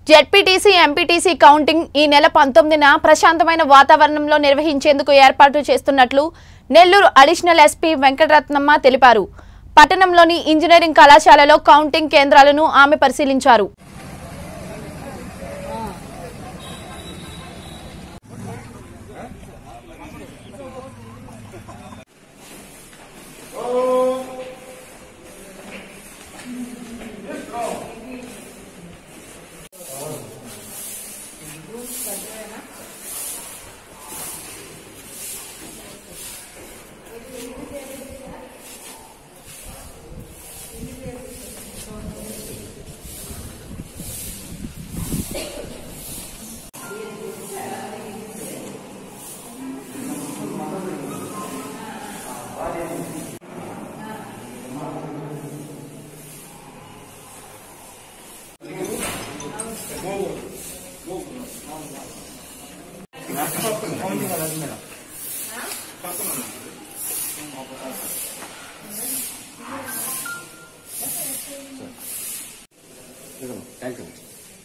ZPTC MPTC counting ఈ నెల పంతొమ్మిదిన ప్రశాంతమైన వాతావరణంలో నిర్వహించేందుకు ఏర్పాటు చేస్తున్నట్లు నెల్లూరు అడిషనల్ ఎస్పీ వెంకటరత్నమ్మ తెలిపారు పట్టణంలోని ఇంజనీరింగ్ కళాశాలలో కౌంటింగ్ కేంద్రాలను ఆమె పరిశీలించారు thank you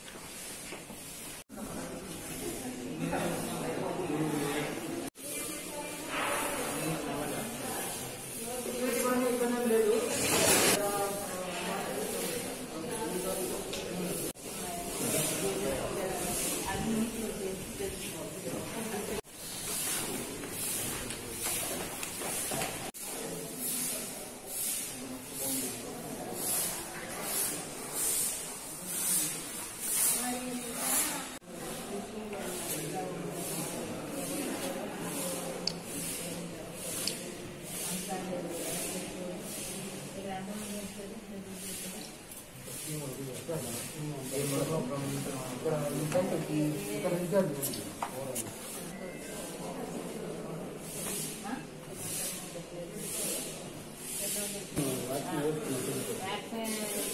vaccine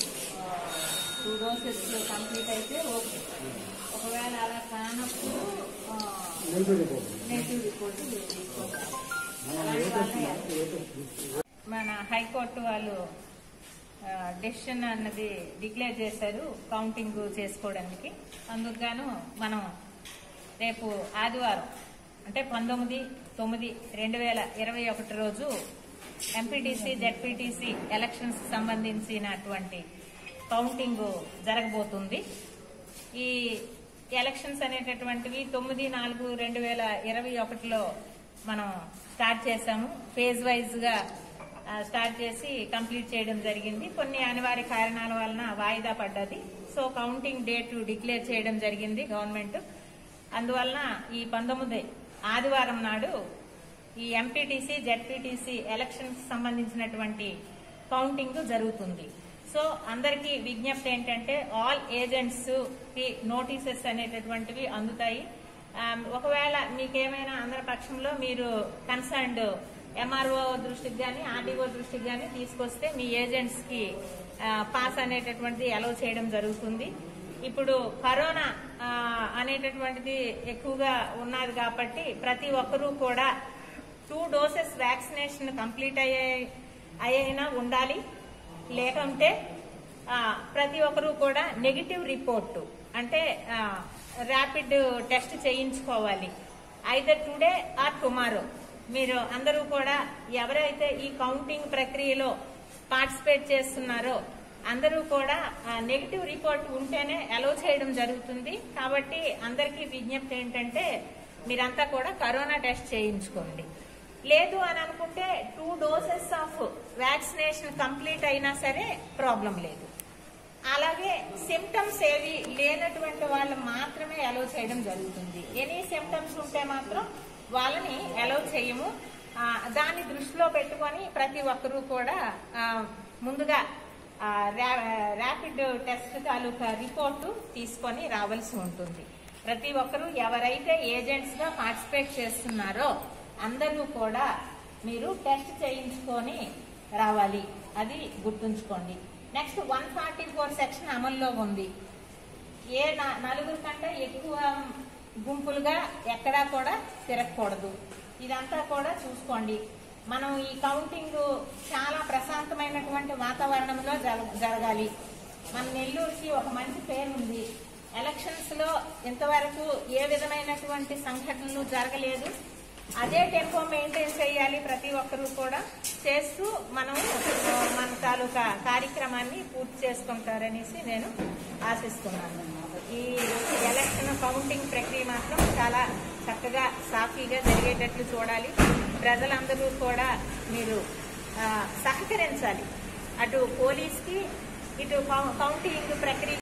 two doses complete అయితే ఓకే ఒకవేళ అలా కానప్పుడు నెగిటివ్ రిపోర్ట్ తీసుకోవాలి అలాంటి వాళ్ళే మన హైకోర్టు వాళ్ళు డెసిషన్ అన్నది డిక్లేర్ చేశారు కౌంటింగ్ చేసుకోవడానికి అందుకు గాను మనం రేపు ఆదివారం అంటే పంతొమ్మిది తొమ్మిది రెండు వేల ఇరవై ఒకటి రోజు ఎంపీటీసీ జెడ్పీటీసీ ఎలక్షన్స్ సంబంధించినటువంటి కౌంటింగ్ జరగబోతుంది ఈ ఎలక్షన్స్ అనేటటువంటివి తొమ్మిది నాలుగు రెండు వేల ఇరవై ఒకటిలో మనం స్టార్ట్ చేశాము ఫేజ్ వైజ్ గా ఆ, స్టార్ట్ చేసి కంప్లీట్ చేయడం జరిగింది కొన్ని అనివార్య కారణాల వలన వాయిదా పడ్డది సో కౌంటింగ్ డేట్ డిక్లేర్ చేయడం జరిగింది గవర్నమెంట్ అందువలన ఈ పంతొమ్మిది ఆదివారం నాడు ఈ ఎంపీటీసీ జెడ్పీటీసీ ఎలక్షన్ సంబంధించినటువంటి కౌంటింగ్ జరుగుతుంది సో అందరికీ విజ్ఞప్తి ఏంటంటే ఆల్ ఏజెంట్స్ కి నోటీసెస్ అనేటటువంటివి అందుతాయి ఆమ్, ఒకవేళ మీకేమైనా అందరి పక్షంలో మీరు కన్సర్న్డ్ ఎంఆర్ఓ దృష్టికి కానీ ఆర్డీఓ దృష్టికి కానీ తీసుకొస్తే మీ ఏజెంట్స్ కి ఆ, పాస్ అనేటటువంటిది అలౌ చేయడం జరుగుతుంది ఇప్పుడు కరోనా ఆ, అనేటటువంటిది ఎక్కువగా ఉన్నది కాబట్టి ప్రతి ఒక్కరూ కూడా టూ డోసెస్ వ్యాక్సినేషన్ కంప్లీట్ అయ్యే అయినా ఉండాలి లేకుంటే ఆ, ప్రతి ఒక్కరూ కూడా నెగిటివ్ రిపోర్ట్ అంటే ర్యాపిడ్ టెస్ట్ చేయించుకోవాలి ఐదర్ టుడే ఆర్ టుమారో మీరు అందరూ కూడా ఎవరైతే ఈ కౌంటింగ్ ప్రక్రియలో పార్టిసిపేట్ చేస్తున్నారో అందరూ కూడా నెగిటివ్ రిపోర్ట్ ఉంటేనే అలో చేయడం జరుగుతుంది కాబట్టి అందరికీ విజ్ఞప్తి ఏంటంటే మీరంతా కూడా కరోనా టెస్ట్ చేయించుకోండి లేదు అని అనుకుంటే two doses of vaccination complete అయినా సరే ప్రాబ్లం లేదు అలాగే సిమ్టమ్స్ ఏవి లేనటువంటి వాళ్ళు మాత్రమే అలౌ చేయడం జరుగుతుంది ఎనీ సిమ్టమ్స్ ఉంటే మాత్రం వాళ్ళని అలౌ చేయము ఆ, దాన్ని దృష్టిలో పెట్టుకొని ప్రతి ఒక్కరూ కూడా ఆ, ముందుగా ఆ, ర్యా- ర్యాపిడ్ టెస్ట్ తాలూకా రిపోర్టు తీసుకొని రావాల్సి ఉంటుంది ప్రతి ఒక్కరూ ఎవరైతే ఏజెంట్స్ గా పార్టిసిపేట్ చేస్తున్నారో అందరూ కూడా మీరు టెస్ట్ చేయించుకొని రావాలి అది గుర్తుంచుకోండి next one forty four section అమల్లో ఉంది ఏ న- నలుగురు కంటే ఎక్కువ గుంపులుగా ఎక్కడా కూడా తిరగకూడదు ఇదంతా కూడా చూసుకోండి మనం ఈ కౌంటింగ్ చాలా ప్రశాంతమైనటువంటి వాతావరణంలో జరగ- జరగాలి మన నెల్లూరుకి ఒక మంచి పేరు ఉంది ఎలక్షన్ ఇంతవరకు ఏ విధమైనటువంటి సంఘటనలు జరగలేదు అదే టెంపో మెయింటైన్ చేయాలి ప్రతి ఒక్కరూ కూడా చేస్తూ మనం ఆ, మన తాలూకా కార్యక్రమాన్ని పూర్తి చేసుకుంటారనేసి నేను ఆశిస్తున్నాను ఈ ఎలక్షన్ కౌంటింగ్ ప్రక్రియ మాత్రం చాలా చక్కగా సాఫీగా జరిగేటట్లు చూడాలి ప్రజలందరూ కూడా మీరు ఆ, సహకరించాలి అటు పోలీస్కి ఇటు కౌ- కౌంటింగ్ ప్రక్రియ